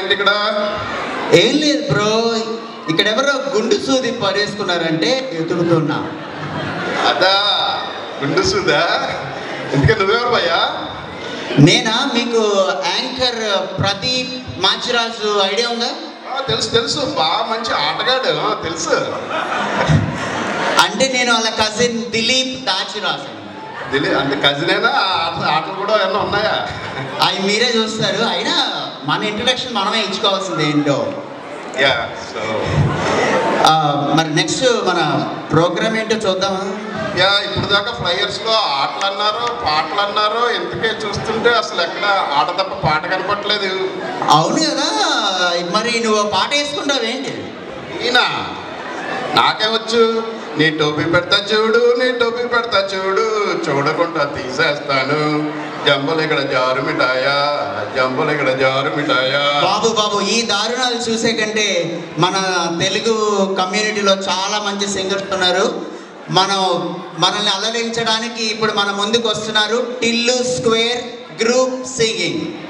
ఏంటి ఇక్కడ ఏం లేదు బ్రో ఇక్కడ ఎవరో గుండు సూది పడేసుకున్నారంటే ఎతుకుతున్నా అదా గుండు సుదా ఎందుకే నువ్వెవరు భయ్యా నేనా మీకు యాంకర్ ప్రదీప్ మాచిరాజు ఐడియా ఉందా ఆ, తెలుసు తెలుసు బాగా మంచి ఆటగాడు ఆ, తెలుసు అంటే నేను వాళ్ళ కజిన్ దిలీప్ దాచిరాజు తెలియ అంటే కజినేనా ఆట ఆటలు కూడా ఏమన్నా ఉన్నాయా అవి మీరే చూస్తారు అయినా మన ఇంట్రడక్షన్ మనమే ఇచ్చుకోవాల్సింది ఏంటో యా సో ఆ, మరి నెక్స్ట్ మన ప్రోగ్రామ్ ఏంటో చూద్దామా యా ఇప్పుడు దాకా ఫ్లైయర్స్ లో ఆటలు అన్నారు పాటలు అన్నారు ఇంతకే చూస్తుంటే అసలు ఎక్కడ ఆట తప్ప పాట కనపట్లేదు అవును కదా మరి నువ్వు పాట వేసుకుంటావేంటి ఈయన నాకేమొచ్చు నీ టోపీ పెడతా చూడు నీ టోపీ పెడతా చూడు చూడకుండా తీసేస్తాను జంబలు ఇక్కడ జారు మిఠాయా జంబలు ఇక్కడ జారు మిఠాయా బాబు బాబు ఈ దారుణాలు చూసే కంటే మన తెలుగు కమ్యూనిటీలో చాలా మంచి సింగర్స్ ఉన్నారు మనం మనల్ని అలరించడానికి ఇప్పుడు మన ముందుకు వస్తున్నారు టిల్లు స్క్వేర్ గ్రూప్ సింగింగ్